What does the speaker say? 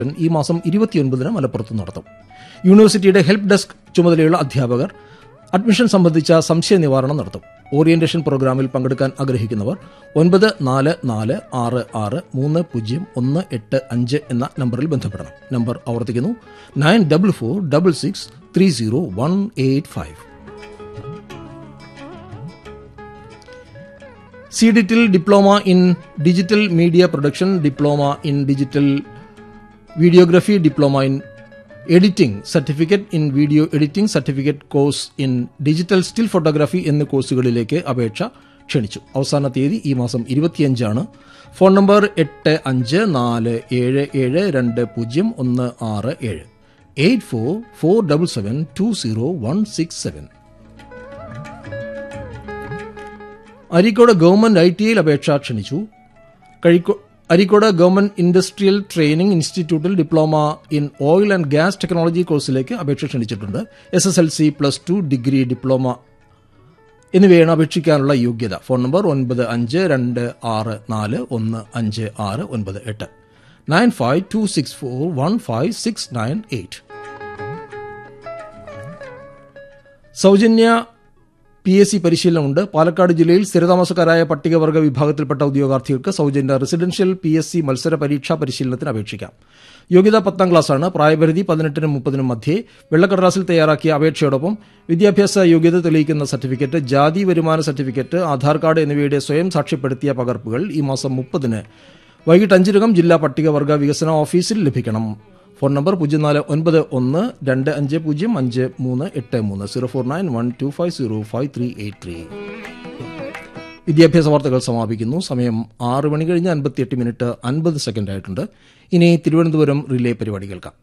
ഈ മാസം ഇരുപത്തിയൊൻപതിന് മലപ്പുറത്ത് നടത്തും യൂണിവേഴ്സിറ്റിയുടെ ഹെൽപ്പ് ഡെസ്ക് ചുമതലയുള്ള അധ്യാപകർ അഡ്മിഷൻ സംബന്ധിച്ച സംശയ നിവാരണം നടത്തും ഓറിയന്റേഷൻ പ്രോഗ്രാമിൽ പങ്കെടുക്കാൻ ആഗ്രഹിക്കുന്നവർ ഒൻപത് നാല് നാല് ആറ് ആറ് മൂന്ന് പൂജ്യം ഒന്ന് എട്ട് അഞ്ച് എന്ന നമ്പറിൽ ബന്ധപ്പെടണം നമ്പർ ആവർത്തിക്കുന്നു nine double four double six three zero one eight five സിഡിറ്റിൽ diploma in digital media production diploma in digital videography diploma in editing certificate in video editing certificate course in digital still photography എന്നീ കോഴ്സുകളിലേക്ക് അപേക്ഷ ക്ഷണിച്ചു അവസാന തീയതി ഈ മാസം ഇരുപത്തിയഞ്ചാണ് phone number എട്ട് അഞ്ച് നാല് ഏഴ് ഏഴ് രണ്ട് പൂജ്യം ഒന്ന് ആറ് ഏഴ് eight four four double seven two zero one six seven Areekode government I T ഐയിൽ അപേക്ഷ ക്ഷണിച്ചു കഴിക്കോ അരീക്കോട് ഗവൺമെന്റ് ഇൻഡസ്ട്രിയൽ ട്രെയിനിംഗ് ഇൻസ്റ്റിറ്റ്യൂട്ടിൽ diploma in oil and gas technology കോഴ്സിലേക്ക് അപേക്ഷ ക്ഷണിച്ചിട്ടുണ്ട് S S L C plus two degree diploma എന്നിവയാണ് അപേക്ഷിക്കാനുള്ള യോഗ്യത ഫോൺ നമ്പർ ഒൻപത് അഞ്ച് രണ്ട് ആറ് നാല് ഒന്ന് അഞ്ച് ആറ് ഒൻപത് എട്ട് nine five two six four one five six nine eight സൗജന്യ പി എസ് സി പരിശീലനമുണ്ട് പാലക്കാട് ജില്ലയിൽ സ്ഥിരതാമസക്കാരായ പട്ടികവർഗ വിഭാഗത്തിൽപ്പെട്ട ഉദ്യോഗാർത്ഥികൾക്ക് സൗജന്യ റെസിഡൻഷ്യൽ പി എസ് സി മത്സര പരീക്ഷാ പരിശീലനത്തിന് അപേക്ഷിക്കാം യോഗ്യത പത്താം ക്ലാസ്സാണ് പ്രായപരിധി പതിനെട്ടിനും മുപ്പതിനും മധ്യേ വെള്ളക്കടലാസിൽ തയ്യാറാക്കിയ അപേക്ഷയോടൊപ്പം വിദ്യാഭ്യാസ യോഗ്യത തെളിയിക്കുന്ന സർട്ടിഫിക്കറ്റ് ജാതി വരുമാന സർട്ടിഫിക്കറ്റ് ആധാർ കാർഡ് എന്നിവയുടെ സ്വയം സാക്ഷ്യപ്പെടുത്തിയ പകർപ്പുകൾ ഈ മാസം മുപ്പതിന് വൈകിട്ട് അഞ്ചിനകം ജില്ലാ പട്ടികവർഗ വികസന ഓഫീസിൽ ലഭിക്കണം ഫോൺ നമ്പർ പൂജ്യം നാല് ഒൻപത് ഒന്ന് രണ്ട് അഞ്ച് പൂജ്യം അഞ്ച് മൂന്ന് എട്ട് മൂന്ന് zero four nine one two five zero five three eight three വിദ്യാഭ്യാസ വാർത്തകൾ സമാപിക്കുന്നു സമയം ആറ് മണി കഴിഞ്ഞ് അൻപത്തിയെട്ട് മിനിറ്റ് അൻപത് സെക്കൻഡ് ആയിട്ടുണ്ട് ഇനി തിരുവനന്തപുരം റിലേ പരിപാടി കേൾക്കാം